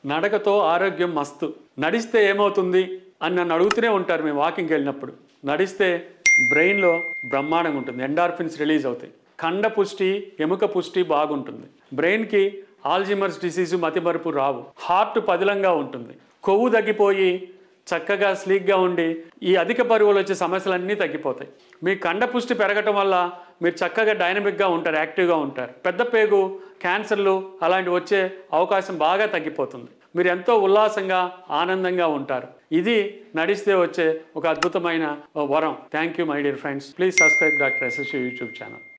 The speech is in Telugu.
నడకతో ఆరోగ్యం మస్తు నడిస్తే ఏమవుతుంది అని నన్ను అడుగుతూనే ఉంటారు మేము వాకింగ్కి వెళ్ళినప్పుడు నడిస్తే బ్రెయిన్లో బ్రహ్మాండంగా ఉంటుంది ఎండార్ఫిన్స్ రిలీజ్ అవుతాయి కండ పుష్టి ఎముక పుష్టి బాగుంటుంది బ్రెయిన్కి ఆల్జిమర్స్ డిసీజు మతిమరుపు రావు హార్ట్ పదిలంగా ఉంటుంది కొవ్వు తగ్గిపోయి చక్కగా స్లీక్గా ఉండి ఈ అధిక బరువులు వచ్చే సమస్యలన్నీ తగ్గిపోతాయి మీ కండ పుష్టి పెరగటం వల్ల మీరు చక్కగా డైనమిక్గా ఉంటారు యాక్టివ్గా ఉంటారు పెద్ద పేగు క్యాన్సర్లు అలాంటివి వచ్చే అవకాశం బాగా తగ్గిపోతుంది మీరు ఎంతో ఉల్లాసంగా ఆనందంగా ఉంటారు ఇది నడిస్తే వచ్చే ఒక అద్భుతమైన వరం thank you my dear friends please subscribe doctor SSU YouTube channel